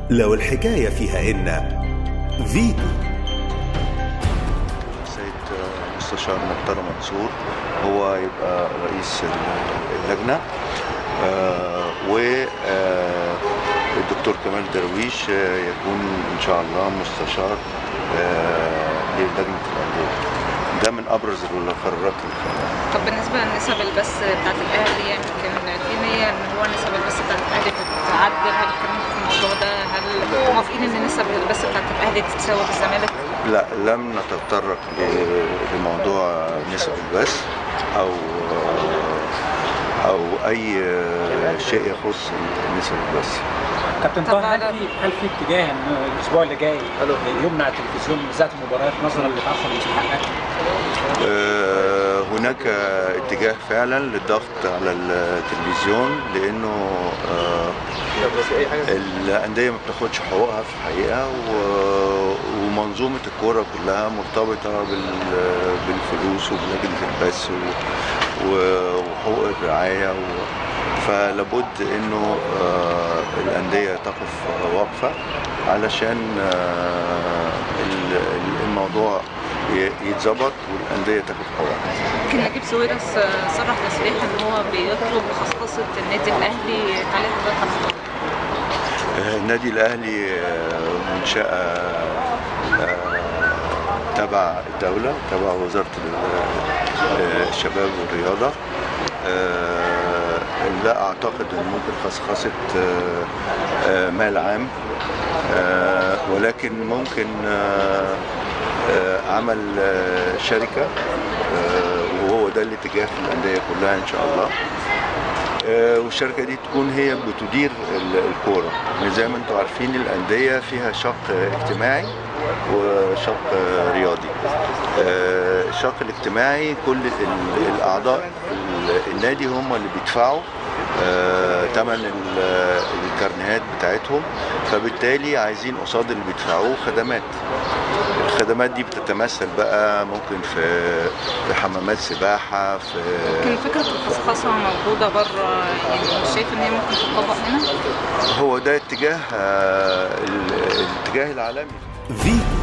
لو الحكاية فيها إن فيتو السيد مستشار مرتضى منصور هو يبقى رئيس اللجنة والدكتور كمال درويش آه، يكون إن شاء الله مستشار آه، للجنة الأندية ده من أبرز القرارات اللي خدها طب بالنسبه لنسب البث بتاعت الاهلي يعني كان في نيه ان هو نسب البث بتاعت الاهلي تتعدل هل اتكلمتوا في الموضوع ده هل موافقين ان نسب البث بتاعت الاهلي تتساوى بالزمالك؟ لا لم نتطرق ل- لموضوع نسب البث أو أو أي شيء يخص نسب البث كابتن طب طه هل على- في هل في اتجاه ان الاسبوع اللي جاي يمنع التلفزيون من اذاعه المباريات نظرا لتاخر المسابقات؟ آه، هناك اتجاه فعلا للضغط على التلفزيون لانه آه، الانديه ما بتاخدش حقوقها في الحقيقه و- ومنظومه الكوره كلها مرتبطه بال- بالفلوس وبلجنه البث و- و- وحقوق الرعايه و- فلابد انه آه، الانديه تقف وقفه علشان آه، ال- ال- الموضوع ي- يتظبط والانديه تاخد حقوقها يمكن نجيب سويرس صرح تصريح ان هو بيطلب خصخصه النادي الاهلي تعليق حضرتك على الموضوع ده. النادي الاهلي آه، منشاه آه، تبع الدوله تبع وزاره ال- آه، الشباب والرياضه آه، لا اعتقد ان ممكن خصخصه آه، آه، مال عام آه، ولكن ممكن آه، آه، عمل آه، شركه آه، وهو ده الاتجاه في الانديه كلها ان شاء الله آه، والشركه دي تكون هي بتدير ال- الكوره يعني زي ما انتم عارفين الانديه فيها شق اجتماعي وشق آه، رياضي آه، الشق الاجتماعي كل ال- الاعضاء ال- النادي هم اللي بيدفعوا ثمن الكارنيهات بتاعتهم فبالتالي عايزين قصاد اللي بيدفعوه خدمات الخدمات دي بتتمثل بقى ممكن في في حمامات سباحه في يمكن فكره الخصخصه موجوده بره يعني مش شايف ان هي ممكن تطبق هنا؟ هو ده اتجاه آه، ال- الاتجاه العالمي فيتو